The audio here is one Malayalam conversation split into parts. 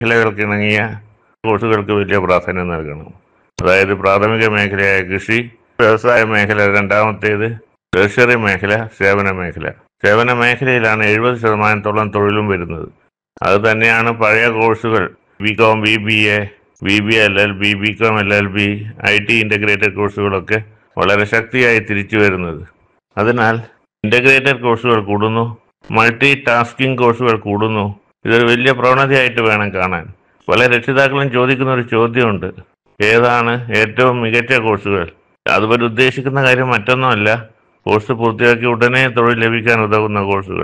മേഖലകൾക്ക് ഇണങ്ങിയ കോഴ്സുകൾക്ക് വലിയ പ്രാധാന്യം നൽകണം അതായത് പ്രാഥമിക മേഖലയായ കൃഷി വ്യവസായ മേഖല രണ്ടാമത്തേത് ടേഴ്സറി മേഖല സേവന മേഖല സേവന മേഖലയിലാണ് എഴുപത് ശതമാനത്തോളം തൊഴിലും വരുന്നത് അത് തന്നെയാണ് പഴയ കോഴ്സുകൾ B com B B A B B L L B B com L L B I T integrated കോഴ്സുകളൊക്കെ വളരെ ശക്തിയായി തിരിച്ചു വരുന്നത് അതിനാൽ ഇൻ്റഗ്രേറ്റഡ് കോഴ്സുകൾ കൂടുന്നു മൾട്ടി ടാസ്കിംഗ് കോഴ്സുകൾ കൂടുന്നു ഇതൊരു വലിയ പ്രവണതയായിട്ട് വേണം കാണാൻ പല രക്ഷിതാക്കളും ചോദിക്കുന്ന ഒരു ചോദ്യമുണ്ട് ഏതാണ് ഏറ്റവും മികച്ച കോഴ്സുകൾ അതുപോലെ ഉദ്ദേശിക്കുന്ന കാര്യം മറ്റൊന്നുമല്ല കോഴ്സ് പൂർത്തിയാക്കി ഉടനെ തൊഴിൽ ലഭിക്കാൻ ഉതകുന്ന കോഴ്സുകൾ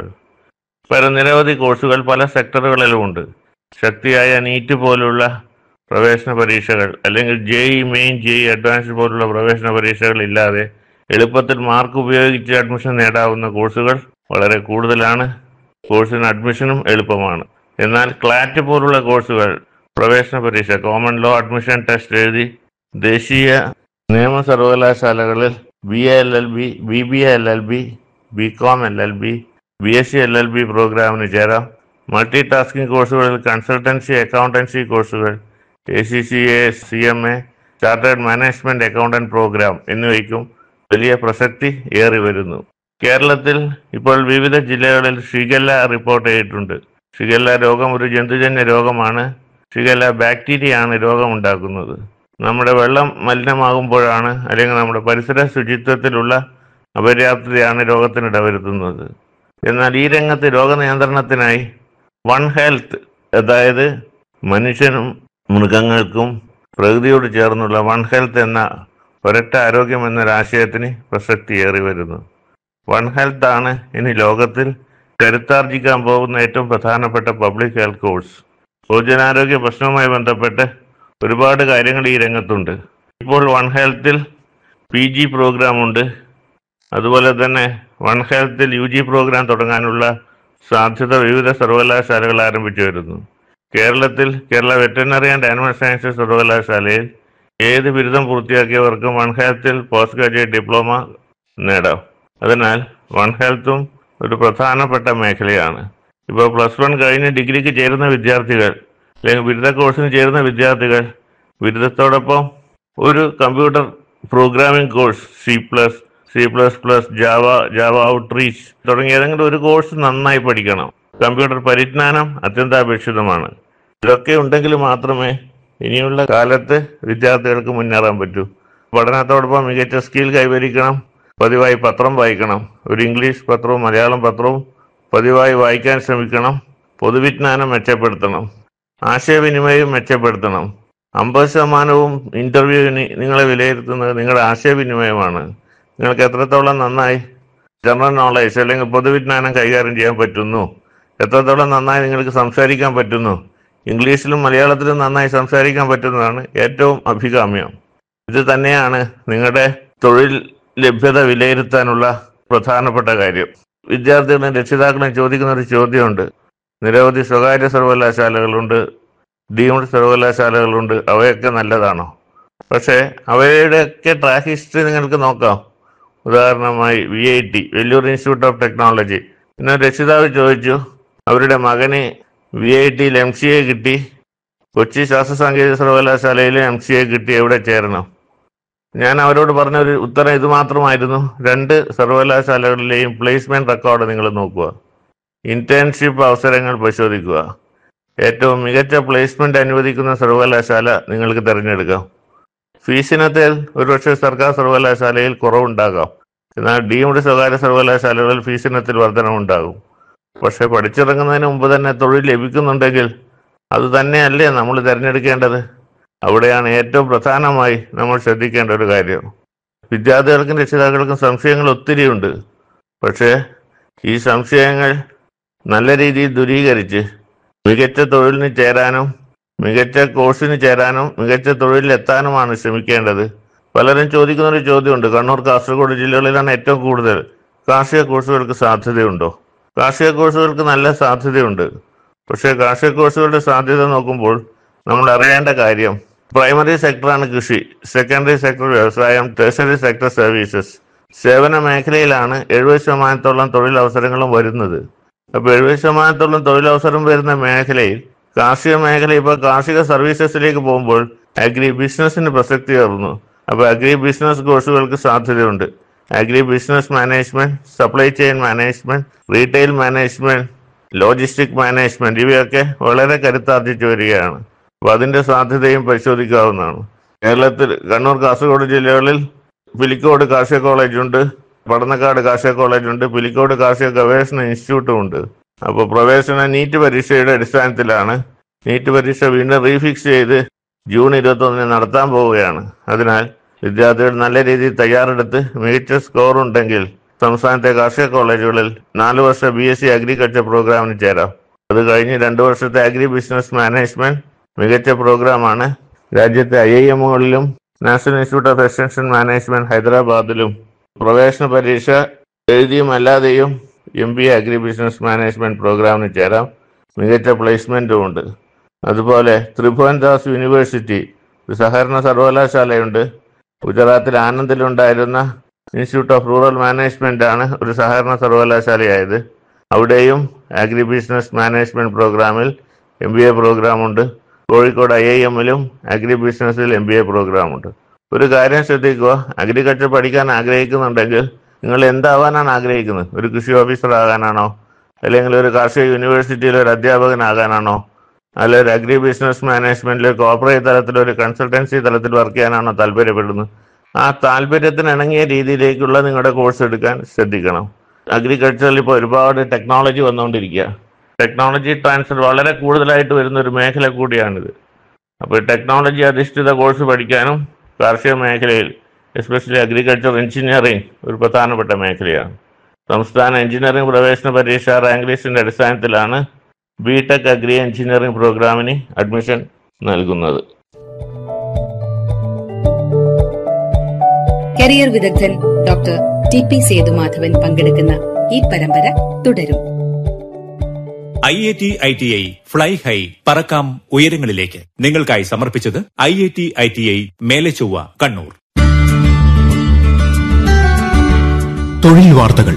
പല നിരവധി കോഴ്സുകൾ പല സെക്ടറുകളിലും ഉണ്ട് ശക്തിയായ നീറ്റ് പോലുള്ള പ്രവേശന പരീക്ഷകൾ അല്ലെങ്കിൽ ജെഇ മെയിൻ ജെഇ അഡ്വാൻസ്ഡ് പോലുള്ള പ്രവേശന പരീക്ഷകൾ ഇല്ലാതെ എളുപ്പത്തിൽ മാർക്ക് ഉപയോഗിച്ച് അഡ്മിഷൻ നേടാവുന്ന കോഴ്സുകൾ വളരെ കൂടുതലാണ് കോഴ്സിന് അഡ്മിഷനും എളുപ്പമാണ് എന്നാൽ ക്ലാറ്റ് പോലുള്ള കോഴ്സുകൾ പ്രവേശന പരീക്ഷ കോമൺ ലോ അഡ്മിഷൻ ടെസ്റ്റ് എഴുതി ദേശീയ നിയമ സർവകലാശാലകളിൽ B A L L B B B A L L B B com L L B B S C L L B പ്രോഗ്രാമിന് ചേരാം മൾട്ടി ടാസ്കിംഗ് കോഴ്സുകളിൽ കൺസൾട്ടൻസി അക്കൗണ്ടൻസി കോഴ്സുകൾ A C C A C M A chartered management accountant programme എന്നിവയ്ക്കും വലിയ പ്രസക്തി ഏറി വരുന്നു കേരളത്തിൽ ഇപ്പോൾ വിവിധ ജില്ലകളിൽ ഷിഗല്ല റിപ്പോർട്ട് ചെയ്തിട്ടുണ്ട് ഷിഗല്ല രോഗം ഒരു ജന്തുജന്യ രോഗമാണ് ഷിഗല്ല ബാക്ടീരിയയാണ് രോഗമുണ്ടാക്കുന്നത് നമ്മുടെ വെള്ളം മലിനമാകുമ്പോഴാണ് അല്ലെങ്കിൽ നമ്മുടെ പരിസര ശുചിത്വത്തിലുള്ള അപര്യാപ്തതയാണ് രോഗത്തിന് ഇടവരുത്തുന്നത് എന്നാൽ ഈ രംഗത്ത് രോഗനിയന്ത്രണത്തിനായി വൺ ഹെൽത്ത് അതായത് മനുഷ്യനും മൃഗങ്ങൾക്കും പ്രകൃതിയോട് ചേർന്നുള്ള വൺ ഹെൽത്ത് എന്ന ഒരൊറ്റ ആരോഗ്യം എന്നൊരാശയത്തിന് പ്രസക്തി ഏറി വരുന്നു വൺ ഹെൽത്ത് ആണ് ഇനി ലോകത്തിൽ കരുത്താർജിക്കാൻ പോകുന്ന ഏറ്റവും പ്രധാനപ്പെട്ട പബ്ലിക് ഹെൽത്ത് കോഴ്സ് പൊതുജനാരോഗ്യ പ്രശ്നവുമായി ബന്ധപ്പെട്ട് ഒരുപാട് കാര്യങ്ങൾ ഈ രംഗത്തുണ്ട് ഇപ്പോൾ വൺ ഹെൽത്തിൽ പി ജി പ്രോഗ്രാം ഉണ്ട് അതുപോലെ തന്നെ വൺ ഹെൽത്തിൽ യു ജി പ്രോഗ്രാം തുടങ്ങാനുള്ള സാധ്യത വിവിധ സർവകലാശാലകൾ ആരംഭിച്ചു വരുന്നു കേരളത്തിൽ Kerala veterinary and animal sciences സർവകലാശാലയിൽ ഏത് ബിരുദം പൂർത്തിയാക്കിയവർക്കും വൺ ഹെൽത്തിൽ പോസ്റ്റ് ഗ്രാജുവേറ്റ് ഡിപ്ലോമ നേടാം അതിനാൽ വൺ ഹെൽത്തും ഒരു പ്രധാനപ്പെട്ട മേഖലയാണ് ഇപ്പോൾ പ്ലസ് വൺ കഴിഞ്ഞ് ഡിഗ്രിക്ക് ചേരുന്ന വിദ്യാർത്ഥികൾ അല്ലെങ്കിൽ ബിരുദ കോഴ്സിന് ചേരുന്ന വിദ്യാർത്ഥികൾ ബിരുദത്തോടൊപ്പം ഒരു computer programming course C plus C plus plus Java Java outreach തുടങ്ങിയ ഏതെങ്കിലും ഒരു കോഴ്സ് നന്നായി പഠിക്കണം കമ്പ്യൂട്ടർ പരിജ്ഞാനം അത്യന്താപേക്ഷിതമാണ് ഇതൊക്കെ ഉണ്ടെങ്കിൽ മാത്രമേ ഇനിയുള്ള കാലത്ത് വിദ്യാർത്ഥികൾക്ക് മുന്നേറാൻ പറ്റൂ പഠനത്തോടൊപ്പം മികച്ച സ്കിൽ കൈവരിക്കണം പതിവായി പത്രം വായിക്കണം ഒരു ഇംഗ്ലീഷ് പത്രവും മലയാളം പത്രവും പതിവായി വായിക്കാൻ ശ്രമിക്കണം പൊതുവിജ്ഞാനം മെച്ചപ്പെടുത്തണം ആശയവിനിമയം മെച്ചപ്പെടുത്തണം അമ്പത് ശതമാനവും ഇന്റർവ്യൂവിന് നിങ്ങളെ വിലയിരുത്തുന്നത് നിങ്ങളുടെ ആശയവിനിമയമാണ് നിങ്ങൾക്ക് എത്രത്തോളം നന്നായി ജനറൽ നോളേജ് അല്ലെങ്കിൽ പൊതുവിജ്ഞാനം കൈകാര്യം ചെയ്യാൻ പറ്റുന്നു എത്രത്തോളം നന്നായി നിങ്ങൾക്ക് സംസാരിക്കാൻ പറ്റുന്നു ഇംഗ്ലീഷിലും മലയാളത്തിലും നന്നായി സംസാരിക്കാൻ പറ്റുന്നതാണ് ഏറ്റവും അഭികാമ്യം ഇത് തന്നെയാണ് നിങ്ങളുടെ തൊഴിൽ ലഭ്യത വിലയിരുത്താനുള്ള പ്രധാനപ്പെട്ട കാര്യം വിദ്യാർത്ഥികളും രക്ഷിതാക്കളും ചോദിക്കുന്ന ഒരു ചോദ്യമുണ്ട് നിരവധി സ്വകാര്യ സർവകലാശാലകളുണ്ട് ഡീംഡ് സർവകലാശാലകളുണ്ട് അവയൊക്കെ നല്ലതാണോ പക്ഷേ അവയുടെയൊക്കെ ട്രാക്ക് ഹിസ്റ്ററി നിങ്ങൾക്ക് നോക്കാം ഉദാഹരണമായി V I T Vellore institute of technology പിന്നെ ഒരു രക്ഷിതാവ് ചോദിച്ചു അവരുടെ മകന് വി ഐ ടിയിൽ എം സി എ കിട്ടി കൊച്ചി ശാസ്ത്ര സാങ്കേതിക സർവകലാശാലയിൽ എം സി എ കിട്ടി എവിടെ ചേരണം ഞാൻ അവരോട് പറഞ്ഞ ഒരു ഉത്തരം ഇത് മാത്രമായിരുന്നു രണ്ട് സർവകലാശാലകളിലെയും പ്ലേസ്മെന്റ് റെക്കോർഡ് നിങ്ങൾ നോക്കുക ഇന്റേൺഷിപ്പ് അവസരങ്ങൾ പരിശോധിക്കുക ഏറ്റവും മികച്ച പ്ലേസ്മെന്റ് അനുവദിക്കുന്ന സർവകലാശാല നിങ്ങൾക്ക് തിരഞ്ഞെടുക്കാം ഫീസിനത്തിൽ ഒരുപക്ഷെ സർക്കാർ സർവകലാശാലയിൽ കുറവുണ്ടാകാം എന്നാൽ ഡീംഡ് സ്വകാര്യ സർവകലാശാലകളിൽ ഫീസിനത്തിൽ വർധനമുണ്ടാകും പക്ഷെ പഠിച്ചിറങ്ങുന്നതിന് മുമ്പ് തന്നെ തൊഴിൽ ലഭിക്കുന്നുണ്ടെങ്കിൽ അത് തന്നെയല്ലേ നമ്മൾ തിരഞ്ഞെടുക്കേണ്ടത് അവിടെയാണ് ഏറ്റവും പ്രധാനമായി നമ്മൾ ശ്രദ്ധിക്കേണ്ട ഒരു കാര്യം വിദ്യാർത്ഥികൾക്കും രക്ഷിതാക്കൾക്കും സംശയങ്ങൾ ഒത്തിരിയുണ്ട് പക്ഷേ ഈ സംശയങ്ങൾ നല്ല രീതിയിൽ ദൂരീകരിച്ച് മികച്ച തൊഴിലിന് ചേരാനും മികച്ച കോഴ്സിന് ചേരാനും മികച്ച തൊഴിലിലെത്താനുമാണ് ശ്രമിക്കേണ്ടത് പലരും ചോദിക്കുന്ന ഒരു ചോദ്യമുണ്ട് കണ്ണൂർ കാസർഗോഡ് ജില്ലകളിലാണ് ഏറ്റവും കൂടുതൽ കാർഷിക കോഴ്സുകൾക്ക് സാധ്യതയുണ്ടോ കാർഷിക കോഴ്സുകൾക്ക് നല്ല സാധ്യതയുണ്ട് പക്ഷേ കാർഷിക കോഴ്സുകളുടെ സാധ്യത നോക്കുമ്പോൾ നമ്മൾ അറിയേണ്ട കാര്യം പ്രൈമറി സെക്ടറാണ് കൃഷി സെക്കൻഡറി സെക്ടർ വ്യവസായം ടേഴ്സറി സെക്ടർ സർവീസസ് സേവന മേഖലയിലാണ് എഴുപത് ശതമാനത്തോളം തൊഴിലവസരങ്ങളും വരുന്നത് അപ്പോൾ എഴുപത് ശതമാനത്തോളം തൊഴിലവസരം വരുന്ന മേഖലയിൽ കാർഷിക മേഖല ഇപ്പോൾ കാർഷിക സർവീസസിലേക്ക് പോകുമ്പോൾ അഗ്രി ബിസിനസ്സിന് പ്രസക്തി ഏറുന്നു അപ്പോൾ അഗ്രി ബിസിനസ് കോഴ്സുകൾക്ക് സാധ്യതയുണ്ട് agribusiness management supply chain management retail management logistic management ഇവയൊക്കെ വളരെ കരുത്താർജിച്ചു വരികയാണ് അപ്പോൾ അതിന്റെ സാധ്യതയും പരിശോധിക്കാവുന്നതാണ് കേരളത്തിൽ കണ്ണൂർ കാസർഗോഡ് ജില്ലകളിൽ പുലിക്കോട് കാർഷിക കോളേജുണ്ട് പടന്നക്കാട് കാർഷിക കോളേജുണ്ട് പുലിക്കോട് കാർഷിക ഗവേഷണ ഇൻസ്റ്റിറ്റ്യൂട്ടും ഉണ്ട് അപ്പോൾ പ്രവേശന നീറ്റ് പരീക്ഷയുടെ അടിസ്ഥാനത്തിലാണ് നീറ്റ് പരീക്ഷ വീണ്ടും റീഫിക്സ് ചെയ്ത് ജൂൺ ഇരുപത്തൊന്നിന് നടത്താൻ പോവുകയാണ് അതിനാൽ വിദ്യാർത്ഥികൾ നല്ല രീതിയിൽ തയ്യാറെടുത്ത് മികച്ച സ്കോർ ഉണ്ടെങ്കിൽ സംസ്ഥാനത്തെ കാർഷിക കോളേജുകളിൽ നാല് വർഷ ബി എസ് സി അഗ്രികൾച്ചർ പ്രോഗ്രാമിന് ചേരാം അത് കഴിഞ്ഞ് രണ്ട് വർഷത്തെ അഗ്രി ബിസിനസ് മാനേജ്മെന്റ് മികച്ച പ്രോഗ്രാമാണ് രാജ്യത്തെ ഐ ഐ എമ്മുകളിലും national institute of extension management ഹൈദരാബാദിലും പ്രവേശന പരീക്ഷ എഴുതിയും അല്ലാതെയും M B A agribusiness management പ്രോഗ്രാമിന് ചേരാം മികച്ച പ്ലേസ്മെന്റും ഉണ്ട് അതുപോലെ ത്രിഭുവൻദാസ് യൂണിവേഴ്സിറ്റി ഒരു സഹകരണ സർവകലാശാലയുണ്ട് ഗുജറാത്തിൽ ആനന്ദിലുണ്ടായിരുന്ന ഇൻസ്റ്റിറ്റ്യൂട്ട് ഓഫ് റൂറൽ മാനേജ്മെന്റ് ആണ് ഒരു സഹകരണ സർവകലാശാലയായത് അവിടെയും അഗ്രി ബിസിനസ് മാനേജ്മെന്റ് പ്രോഗ്രാമിൽ എം ബി എ പ്രോഗ്രാമുണ്ട് കോഴിക്കോട് ഐ ഐ എമ്മിലും അഗ്രി ബിസിനസ്സിൽ എം ബി എ പ്രോഗ്രാമുണ്ട് ഒരു കാര്യം ശ്രദ്ധിക്കുക അഗ്രികൾച്ചർ പഠിക്കാൻ ആഗ്രഹിക്കുന്നുണ്ടെങ്കിൽ നിങ്ങൾ എന്താവാനാണ് ആഗ്രഹിക്കുന്നത് ഒരു കൃഷി ഓഫീസർ ആകാനാണോ അല്ലെങ്കിൽ ഒരു കാർഷിക യൂണിവേഴ്സിറ്റിയിൽ ഒരു അധ്യാപകനാകാനാണോ അല്ല ഒരു അഗ്രി ബിസിനസ് മാനേജ്മെന്റിൽ കോർപ്പറേറ്റ് തലത്തിൽ ഒരു കൺസൾട്ടൻസി തലത്തിൽ വർക്ക് ചെയ്യാനാണോ താല്പര്യപ്പെടുന്നത് ആ താല്പര്യത്തിന് ഇണങ്ങിയ രീതിയിലേക്കുള്ള നിങ്ങളുടെ കോഴ്സ് എടുക്കാൻ ശ്രദ്ധിക്കണം അഗ്രികൾച്ചറിൽ ഇപ്പോൾ ഒരുപാട് ടെക്നോളജി വന്നുകൊണ്ടിരിക്കുക ടെക്നോളജി ട്രാൻസ്ഫർ വളരെ കൂടുതലായിട്ട് വരുന്ന ഒരു മേഖല കൂടിയാണിത് അപ്പോൾ ടെക്നോളജി അധിഷ്ഠിത കോഴ്സ് പഠിക്കാനും കാർഷിക മേഖലയിൽ എസ്പെഷ്യലി അഗ്രികൾച്ചർ എഞ്ചിനീയറിംഗ് ഒരു പ്രധാനപ്പെട്ട മേഖലയാണ് സംസ്ഥാന എഞ്ചിനീയറിംഗ് പ്രവേശന പരീക്ഷ റാങ്ക് ലിസ്റ്റിന്റെ അടിസ്ഥാനത്തിലാണ് ബി ടെക് അഗ്രി എഞ്ചിനീയറിംഗ് പ്രോഗ്രാമിന് അഡ്മിഷൻ നൽകുന്നത് കരിയർ വിദഗ്ധൻ ഡോക്ടർ ടി പി സേതുമാധവൻ പങ്കെടുക്കുന്ന ഈ പരമ്പര തുടരും I I T I T I fly high പറക്കാം ഉയരങ്ങളിലേക്ക് നിങ്ങൾക്കായി സമർപ്പിച്ചത് I I T I T I Mele Chovva Kannur തൊഴിൽ വാർത്തകൾ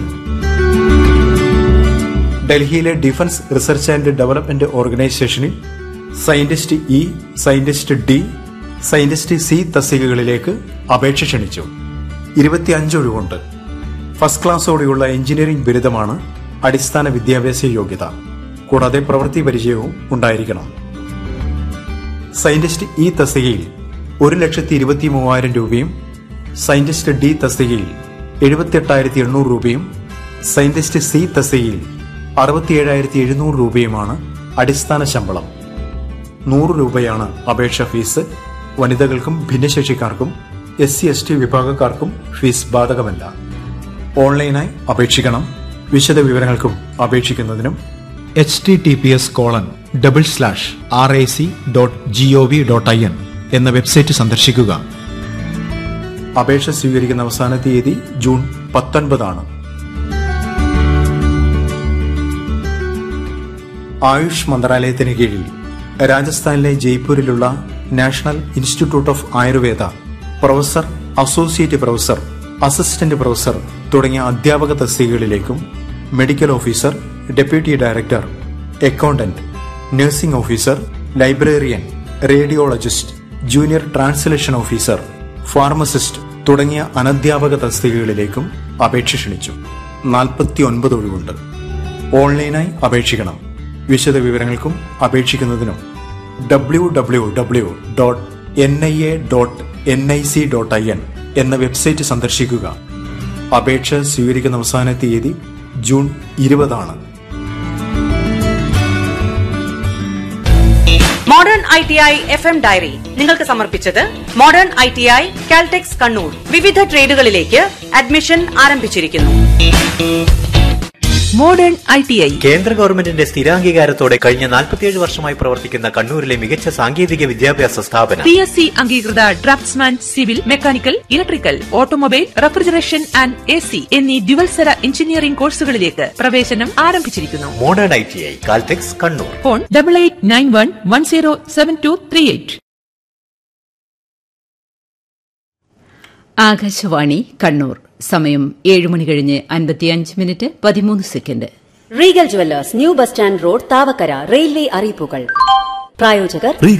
ഡൽഹിയിലെ ഡിഫൻസ് റിസർച്ച് ആൻഡ് ഡെവലപ്മെന്റ് ഓർഗനൈസേഷനിൽ scientist E scientist D scientist C തസ്തികകളിലേക്ക് അപേക്ഷ ക്ഷണിച്ചു ഇരുപത്തിയഞ്ച് ഒഴിവുണ്ട് ഫസ്റ്റ് ക്ലാസ്സോടെയുള്ള എഞ്ചിനീയറിംഗ് ബിരുദമാണ് അടിസ്ഥാന വിദ്യാഭ്യാസ യോഗ്യത കൂടാതെ പ്രവൃത്തി പരിചയവും ഉണ്ടായിരിക്കണം സയന്റിസ്റ്റ് ഇ തസ്തികയിൽ ഒരു ലക്ഷത്തി ഇരുപത്തി മൂവായിരം രൂപയും സയന്റിസ്റ്റ് ഡി തസ്തികയിൽ എഴുപത്തിയെട്ടായിരത്തി എണ്ണൂറ് രൂപയും സയന്റിസ്റ്റ് സി തസ്തികയിൽ അറുപത്തിയേഴായിരത്തി എഴുന്നൂറ് രൂപയുമാണ് അടിസ്ഥാന ശമ്പളം നൂറ് രൂപയാണ് അപേക്ഷാ ഫീസ് വനിതകൾക്കും ഭിന്നശേഷിക്കാർക്കും എസ് സി എസ് ടി വിഭാഗക്കാർക്കും ഫീസ് ബാധകമല്ല ഓൺലൈനായി അപേക്ഷിക്കണം വിശദ വിവരങ്ങൾക്കും അപേക്ഷിക്കുന്നതിനും H T T P S colon double slash R I C dot G O V dot I N എന്ന വെബ്സൈറ്റ് സന്ദർശിക്കുക അപേക്ഷ സ്വീകരിക്കുന്ന അവസാന തീയതി ജൂൺ പത്തൊൻപതാണ് ആയുഷ് മന്ത്രാലയത്തിന് കീഴിൽ രാജസ്ഥാനിലെ ജയ്പൂരിലുള്ള national institute of Ayurveda professor associate professor assistant professor തുടങ്ങിയ അധ്യാപക തസ്തികകളിലേക്കും medical officer deputy director accountant nursing officer librarian radiologist junior translation officer pharmacist തുടങ്ങിയ അനധ്യാപക തസ്തികകളിലേക്കും അപേക്ഷ ക്ഷണിച്ചു നാൽപ്പത്തി ഒൻപത് ഒഴിവുണ്ട് ഓൺലൈനായി അപേക്ഷിക്കണം വിശദ വിവരങ്ങൾക്കും അപേക്ഷിക്കുന്നതിനും W W W dot N I A dot N I C dot I N എന്ന വെബ്സൈറ്റ് സന്ദർശിക്കുക അപേക്ഷ സ്വീകരിക്കുന്ന അവസാന തീയതി ജൂൺ ഇരുപതാണ് modern I T I F M diary നിങ്ങൾക്ക് സമർപ്പിച്ചത് modern I T I Caltex Kannur വിവിധ ട്രേഡുകളിലേക്ക് അഡ്മിഷൻ ആരംഭിച്ചിരിക്കുന്നു മോഡേൺ ഐ ടി ഐ കേന്ദ്ര ഗവൺമെന്റിന്റെ സ്ഥിരാംഗീകാരത്തോടെ കഴിഞ്ഞ 47 വർഷമായി പ്രവർത്തിക്കുന്ന കണ്ണൂരിലെ മികച്ച സാങ്കേതിക വിദ്യാഭ്യാസ സ്ഥാപനം പി എസ് സി അംഗീകൃത draftsman civil mechanical electrical automobile refrigeration and A C എന്നീ ഡ്യുവൽസര എഞ്ചിനീയറിംഗ് കോഴ്സുകളിലേക്ക് പ്രവേശനം ആരംഭിച്ചിരിക്കുന്നു modern I T I Caltex Kannur phone double eight nine one one zero seven two three eight Akashvani Kannur സമയം ഏഴ് മണി കഴിഞ്ഞ് അൻപത്തിയഞ്ച് മിനിറ്റ് പതിമൂന്ന് second Regal Jewellers new bus stand road Thavakkara railway അറിയിപ്പുകൾ പ്രായോജകർ